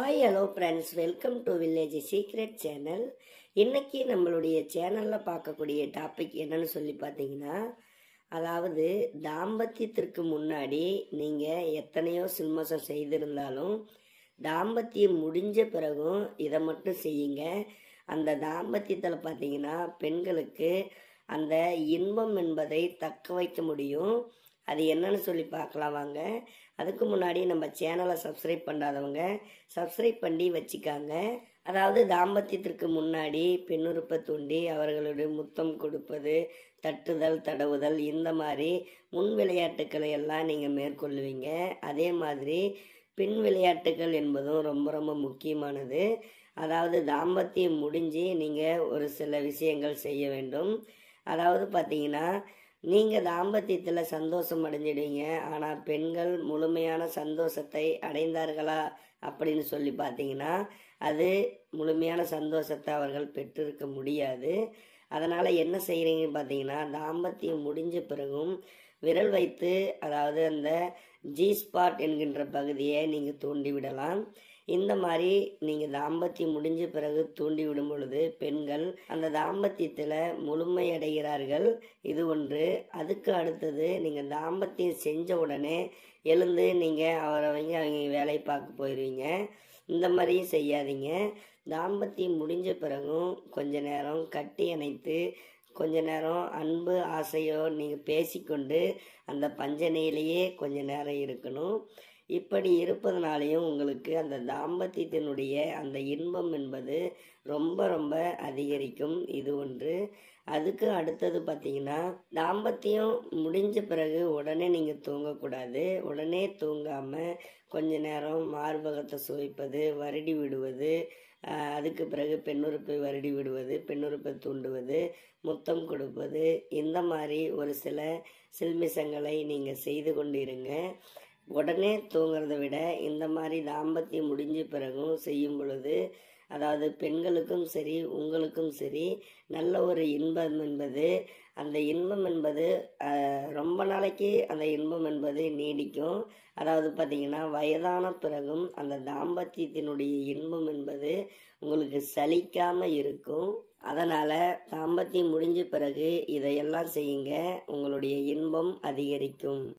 hi hello friends welcome to village secret channel இன்னைக்கு நம்மளுடைய சேனலில் பார்க்கக்கூடிய டாபிக் என்னன்னு சொல்லி பார்த்தீங்கன்னா அதாவது தாம்பத்தியத்திற்கு முன்னாடி நீங்கள் எத்தனையோ சில்மசம் செய்திருந்தாலும் தாம்பத்தியம் முடிஞ்ச பிறகும் இதை மட்டும் செய்யுங்க அந்த தாம்பத்தியத்தில் பார்த்தீங்கன்னா பெண்களுக்கு அந்த இன்பம் என்பதை தக்க வைக்க முடியும் அது என்னன்னு சொல்லி பார்க்கலாம் வாங்க அதுக்கு முன்னாடி நம்ம சேனலை சப்ஸ்கிரைப் பண்ணாதவங்க சப்ஸ்கிரைப் பண்ணி வச்சுக்காங்க அதாவது தாம்பத்தியத்திற்கு முன்னாடி பெண்ணுறுப்பை தூண்டி அவர்களுடைய முத்தம் கொடுப்பது தட்டுதல் தடவுதல் இந்த மாதிரி முன் விளையாட்டுக்களை எல்லாம் நீங்கள் மேற்கொள்ளுவீங்க அதே மாதிரி பின் விளையாட்டுகள் என்பதும் ரொம்ப ரொம்ப முக்கியமானது அதாவது தாம்பத்தியம் முடிஞ்சு நீங்கள் ஒரு சில விஷயங்கள் செய்ய வேண்டும் அதாவது பார்த்தீங்கன்னா நீங்கள் தாம்பத்தியத்தில் சந்தோஷம் அடைஞ்சிடுவீங்க ஆனால் பெண்கள் முழுமையான சந்தோஷத்தை அடைந்தார்களா அப்படின்னு சொல்லி பார்த்தீங்கன்னா அது முழுமையான சந்தோஷத்தை அவர்கள் பெற்றிருக்க முடியாது அதனால் என்ன செய்கிறீங்கன்னு பார்த்தீங்கன்னா தாம்பத்தியம் முடிஞ்ச பிறகும் விரல் வைத்து அதாவது அந்த ஜி ஸ்பாட் என்கின்ற பகுதியை நீங்கள் தூண்டி விடலாம் இந்த மாதிரி நீங்கள் தாம்பத்தியம் முடிஞ்ச பிறகு தூண்டி விடும் பொழுது பெண்கள் அந்த தாம்பத்தியத்தில் முழுமையடைகிறார்கள் இது ஒன்று அதுக்கு அடுத்தது நீங்கள் தாம்பத்தியம் செஞ்ச உடனே எழுந்து நீங்கள் அவரை அவங்க அவங்க வேலையை பார்க்க போயிடுவீங்க இந்த மாதிரியும் செய்யாதீங்க தாம்பத்தியம் முடிஞ்ச பிறகும் கொஞ்ச நேரம் கட்டி அணைத்து கொஞ்ச நேரம் அன்பு ஆசையோ நீங்கள் பேசிக்கொண்டு அந்த பஞ்சனையிலேயே கொஞ்ச நேரம் இருக்கணும் இப்படி இருப்பதனாலையும் உங்களுக்கு அந்த தாம்பத்தியத்தினுடைய அந்த இன்பம் என்பது ரொம்ப ரொம்ப அதிகரிக்கும் இது ஒன்று அதுக்கு அடுத்தது பார்த்தீங்கன்னா தாம்பத்தியம் முடிஞ்ச பிறகு உடனே நீங்கள் தூங்கக்கூடாது உடனே தூங்காமல் கொஞ்ச நேரம் மார்பகத்தை சுவைப்பது வருடி விடுவது அதுக்கு பிறகு பெண்ணுறுப்பை வருடி விடுவது பெண்ணுறுப்பை தூண்டுவது முத்தம் கொடுப்பது இந்த மாதிரி ஒரு சில சில்மிசங்களை நீங்கள் செய்து கொண்டிருங்க உடனே தூங்குறத விட இந்த மாதிரி தாம்பத்தியம் முடிஞ்ச பிறகும் செய்யும் பொழுது அதாவது பெண்களுக்கும் சரி உங்களுக்கும் சரி நல்ல ஒரு இன்பம் என்பது அந்த இன்பம் என்பது ரொம்ப நாளைக்கு அந்த இன்பம் என்பது நீடிக்கும் அதாவது பார்த்தீங்கன்னா வயதான பிறகும் அந்த தாம்பத்தியத்தினுடைய இன்பம் என்பது உங்களுக்கு சலிக்காமல் இருக்கும் அதனால் தாம்பத்தியம் முடிஞ்ச பிறகு இதையெல்லாம் செய்யுங்க உங்களுடைய இன்பம் அதிகரிக்கும்